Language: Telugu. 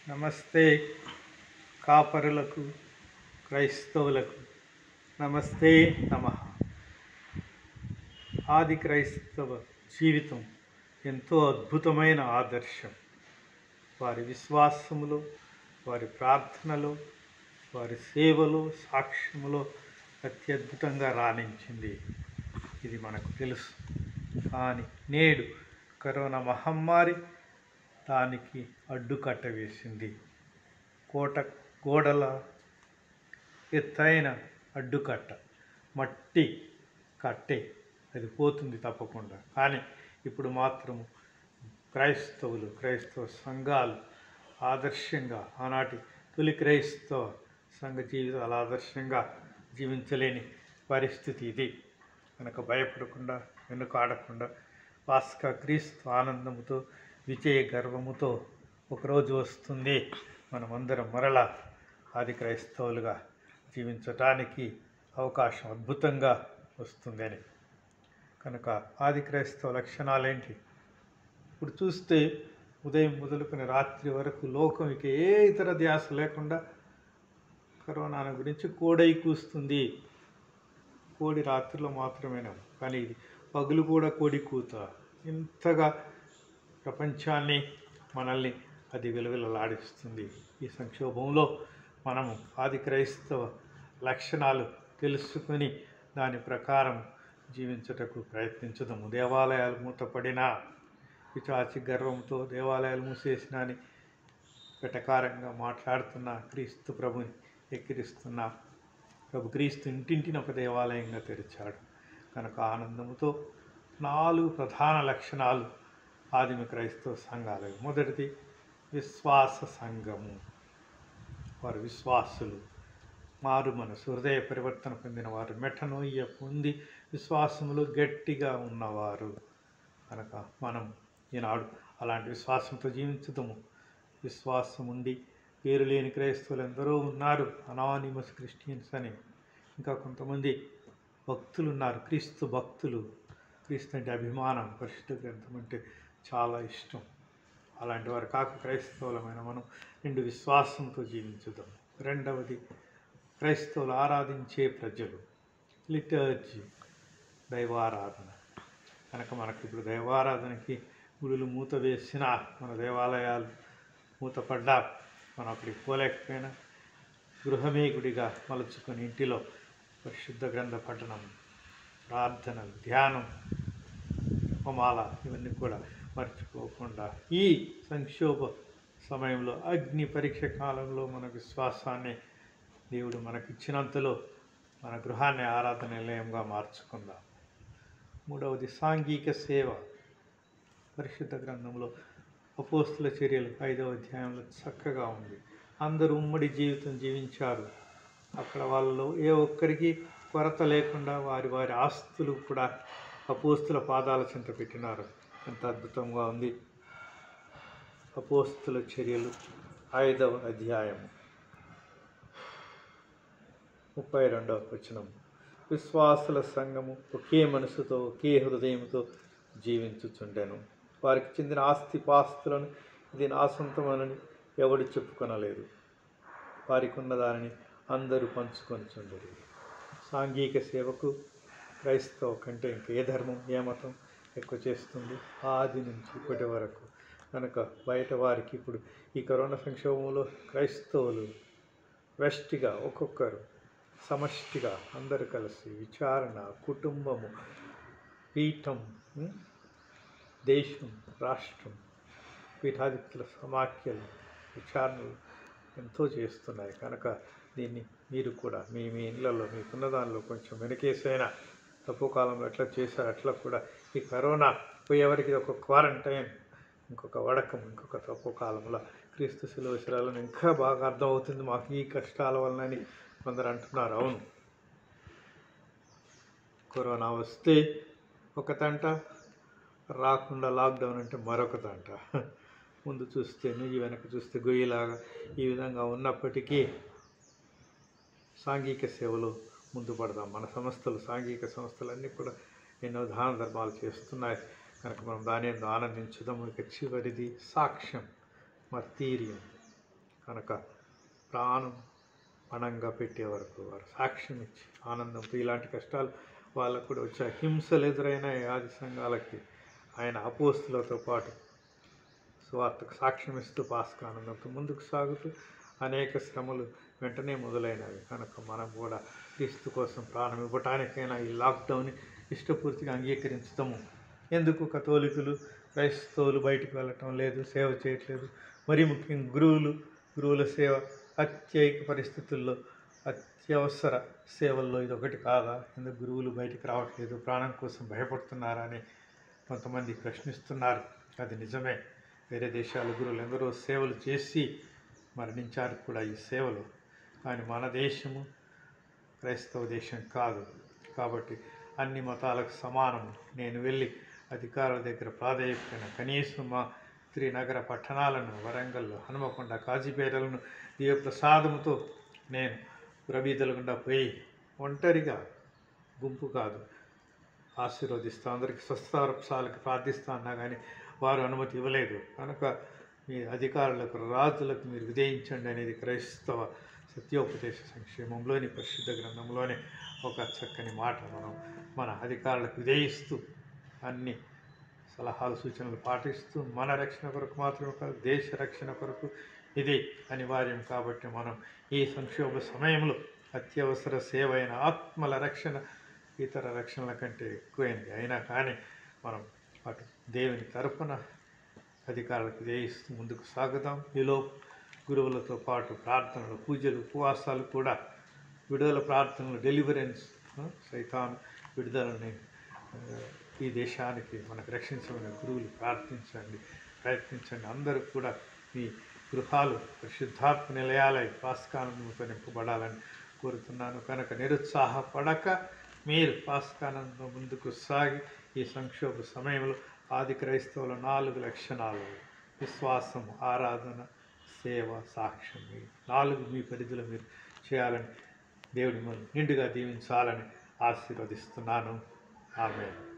నమస్తే కాపరులకు క్రైస్తవులకు నమస్తే నమ ఆది క్రైస్తవ జీవితం ఎంతో అద్భుతమైన ఆదర్శం వారి విశ్వాసములో వారి ప్రార్థనలో వారి సేవలో సాక్ష్యములో అత్యద్భుతంగా రాణించింది ఇది మనకు తెలుసు కానీ నేడు కరోనా మహమ్మారి దానికి అడ్డుకట్ట వేసింది కోట గోడల ఎత్తైన అడ్డుకట్ట మట్టి కట్టే అది పోతుంది తప్పకుండా కానీ ఇప్పుడు మాత్రం క్రైస్తవులు క్రైస్తవ సంఘాలు ఆదర్శంగా ఆనాటి తొలి క్రైస్తవ సంఘ జీవితాలు ఆదర్శంగా జీవించలేని పరిస్థితి ఇది కనుక భయపడకుండా వెనుకాడకుండా పాస్కా క్రీస్తు ఆనందముతో విజయ గర్వముతో ఒకరోజు వస్తుంది మనమందరం మరలా ఆది క్రైస్తవులుగా జీవించటానికి అవకాశం అద్భుతంగా వస్తుందని కనుక ఆది క్రైస్తవ లక్షణాలేంటి ఇప్పుడు చూస్తే ఉదయం మొదలుకొని రాత్రి వరకు లోకం ఇక ఏ ఇతర ధ్యాస లేకుండా కరోనా గురించి కోడై కూస్తుంది కోడి రాత్రిలో మాత్రమేనా కానీ ఇది పగులు కూడా కోడి కూత ఇంతగా ప్రపంచాన్ని మనల్ని అది విలువలాడిస్తుంది ఈ సంక్షోభంలో మనము ఆది క్రైస్తవ లక్షణాలు తెలుసుకొని దాని ప్రకారం జీవించుటకు ప్రయత్నించదము దేవాలయాలు మూతపడినా పిచాచి గర్వంతో దేవాలయాలు మూసేసిన అని వెటకారంగా మాట్లాడుతున్న క్రీస్తు ప్రభుని ఎక్కిరిస్తున్న ప్రభు క్రీస్తు ఇంటింటిని ఒక దేవాలయంగా తెరిచాడు కనుక ఆనందముతో నాలుగు ప్రధాన లక్షణాలు ఆదిమ క్రైస్తవ సంఘాలు మొదటిది విశ్వాస సంఘము వారు విశ్వాసులు మారు మనసు హృదయ పరివర్తన పొందిన వారు మెటనోయ్య పొంది విశ్వాసములు గట్టిగా ఉన్నవారు కనుక మనం ఈనాడు అలాంటి విశ్వాసంతో జీవించుదాము విశ్వాసం ఉండి పేరు లేని క్రైస్తవులు ఎందరో ఉన్నారు అనానిమస్ క్రిస్టియన్స్ అని ఇంకా కొంతమంది భక్తులు ఉన్నారు క్రీస్తు భక్తులు క్రీస్తు అంటే అభిమానం పరిశుద్ధ గ్రంథం అంటే చాలా ఇష్టం అలాంటి వారు కాక క్రైస్తవులమైన మనం రెండు విశ్వాసంతో జీవించుదాం రెండవది క్రైస్తవులు ఆరాధించే ప్రజలు లిటర్జీ దైవారాధన కనుక మనకి ఇప్పుడు దైవారాధనకి గుడులు మూత వేసిన మన దేవాలయాలు మూతపడ్డా మనం అక్కడికి పోలేకపోయినా గృహమే గుడిగా మలుచుకొని ఇంటిలో పరిశుద్ధ గ్రంథ పఠనం ప్రార్థనలు ధ్యానం హోమాల ఇవన్నీ కూడా మర్చిపోకుండా ఈ సంక్షోభ సమయంలో అగ్ని పరీక్ష కాలంలో మన విశ్వాసాన్ని దేవుడు మనకిచ్చినంతలో మన గృహాన్ని ఆరాధన నిలయంగా మార్చుకుందాం మూడవది సాంఘిక సేవ పరిశుద్ధ గ్రంథంలో అపోస్తుల చర్యలు ఐదవ అధ్యాయంలో చక్కగా ఉంది అందరూ ఉమ్మడి జీవితం జీవించారు అక్కడ వాళ్ళలో ఏ ఒక్కరికి కొరత లేకుండా వారి వారి ఆస్తులు కూడా అపోస్తుల పాదాల చెంత పెట్టినారు ఎంత అద్భుతంగా ఉంది అపోస్తుల చర్యలు ఐదవ అధ్యాయం ముప్పై రెండవ వచనం విశ్వాసుల సంఘము ఒకే మనసుతో ఒకే హృదయంతో జీవించుచుండెను వారికి చెందిన ఆస్తి పాస్తులను ఇది నా సొంతమనని ఎవడు చెప్పుకొనలేదు వారికి ఉన్న దానిని అందరూ పంచుకొని చుండరు సాంఘిక సేవకు క్రైస్తవ కంటే ఇంకా ఏ ధర్మం ఏ మతం ఎక్కువ చేస్తుంది ఆది నుంచి ఇప్పటి వరకు కనుక బయట వారికి ఇప్పుడు ఈ కరోనా సంక్షోభంలో క్రైస్తవులు వెస్ట్గా ఒక్కొక్కరు సమష్టిగా అందరు కలిసి విచారణ కుటుంబము పీఠం ఉం? దేశం రాష్ట్రం పీఠాధిపతుల సమాఖ్యలు విచారణలు ఎంతో చేస్తున్నాయి కనుక దీన్ని మీరు కూడా మీ మీ ఇళ్ళల్లో మీకున్న దానిలో కొంచెం వెనకేసైనా తక్కువ కాలంలో ఎట్లా చేశారు అట్లా కూడా ఈ కరోనా పోయేవరకు ఇది ఒక క్వారంటైన్ ఇంకొక వడకం ఇంకొక తక్కువ కాలంలో క్రీస్తు శిలువ శిలాలను ఇంకా బాగా అర్థమవుతుంది మాకు ఈ కష్టాల వలనని కొందరు అంటున్నారు అవును కరోనా వస్తే ఒక తంట రాకుండా లాక్డౌన్ అంటే మరొక తంట ముందు చూస్తే నుయ్యి వెనక చూస్తే గొయ్యిలాగా ఈ విధంగా ఉన్నప్పటికీ సాంఘిక సేవలో ముందు పడదాం మన సంస్థలు సాంఘిక సంస్థలన్నీ కూడా ఎన్నో దాన ధర్మాలు చేస్తున్నాయి కనుక మనం దాని ఎందు ఆనందించుదాం ఇక చివరిది సాక్ష్యం మర్తీర్యం కనుక ప్రాణం పణంగా పెట్టే వరకు వారు సాక్ష్యం ఇచ్చి ఆనందంతో ఇలాంటి కష్టాలు వాళ్ళకు కూడా వచ్చే హింసలు ఎదురైన ఆది సంఘాలకి ఆయన అపోస్తులతో పాటు సువార్తకు సాక్ష్యం ఇస్తూ పాస్క ఆనందంతో ముందుకు సాగుతూ అనేక శ్రమలు వెంటనే మొదలైనవి కనుక మనం కూడా క్రీస్తు కోసం ప్రాణం ఇవ్వటానికైనా ఈ లాక్డౌన్ని ఇష్టపూర్తిగా అంగీకరించడము ఎందుకు కథోలికులు క్రైస్తవులు బయటికి వెళ్ళటం లేదు సేవ చేయట్లేదు మరి ముఖ్యంగా గురువులు గురువుల సేవ అత్యయిక పరిస్థితుల్లో అత్యవసర సేవల్లో ఇది ఒకటి కాదా ఎందుకు గురువులు బయటికి రావట్లేదు ప్రాణం కోసం భయపడుతున్నారా అని కొంతమంది ప్రశ్నిస్తున్నారు అది నిజమే వేరే దేశాల గురువులు ఎందరో సేవలు చేసి మరణించారు కూడా ఈ సేవలు కానీ మన దేశము క్రైస్తవ దేశం కాదు కాబట్టి అన్ని మతాలకు సమానము నేను వెళ్ళి అధికారుల దగ్గర ప్రాధాన్యమైన కనీసం మా త్రినగర పట్టణాలను వరంగల్ హనుమకొండ కాజీపేటలను దివ్యప్రసాదముతో నేను ప్రబీదల గుండా పోయి ఒంటరిగా గుంపు కాదు ఆశీర్వదిస్తూ అందరికీ స్వస్థారప్సాలకు ప్రార్థిస్తా అన్నా కానీ వారు అనుమతి ఇవ్వలేదు కనుక మీ అధికారులకు రాజులకు మీరు విధేయించండి అనేది క్రైస్తవ సత్యోపదేశ సంక్షేమంలోని పరిశుద్ధ గ్రంథంలోనే ఒక చక్కని మాట మనం మన అధికారులకు విధేయిస్తూ అన్ని సలహాలు సూచనలు పాటిస్తూ మన రక్షణ కొరకు మాత్రమే కాదు దేశ రక్షణ కొరకు ఇది అనివార్యం కాబట్టి మనం ఈ సంక్షోభ సమయంలో అత్యవసర సేవ అయిన ఆత్మల రక్షణ ఇతర రక్షణల కంటే ఎక్కువైంది అయినా కానీ మనం అటు దేవుని తరపున అధికారులకు వేయిస్తూ ముందుకు సాగుదాం ఈలో గురువులతో పాటు ప్రార్థనలు పూజలు ఉపవాసాలు కూడా విడుదల ప్రార్థనలు డెలివరెన్స్ ఆ, సైతాన్ విడుదలని ఆ, ఈ దేశానికి మనకు రక్షించమని గురువులు ప్రార్థించండి ప్రయత్నించండి అందరూ కూడా మీ గృహాలు పరిశుద్ధాత్మ నిలయాలై పాస్కానందంతో నింపబడాలని కోరుతున్నాను కనుక నిరుత్సాహపడక మీరు పాస్కానందం ముందుకు సాగి ఈ సంక్షోభ సమయంలో ఆది క్రైస్తవుల నాలుగు లక్షణాలు విశ్వాసం ఆరాధన సేవ సాక్ష్యం ఈ నాలుగు మీ పరిధిలో మీరు చేయాలని దేవుడి మిమ్మల్ని నిండుగా దీవించాలని ఆశీర్వదిస్తున్నాను ఆమె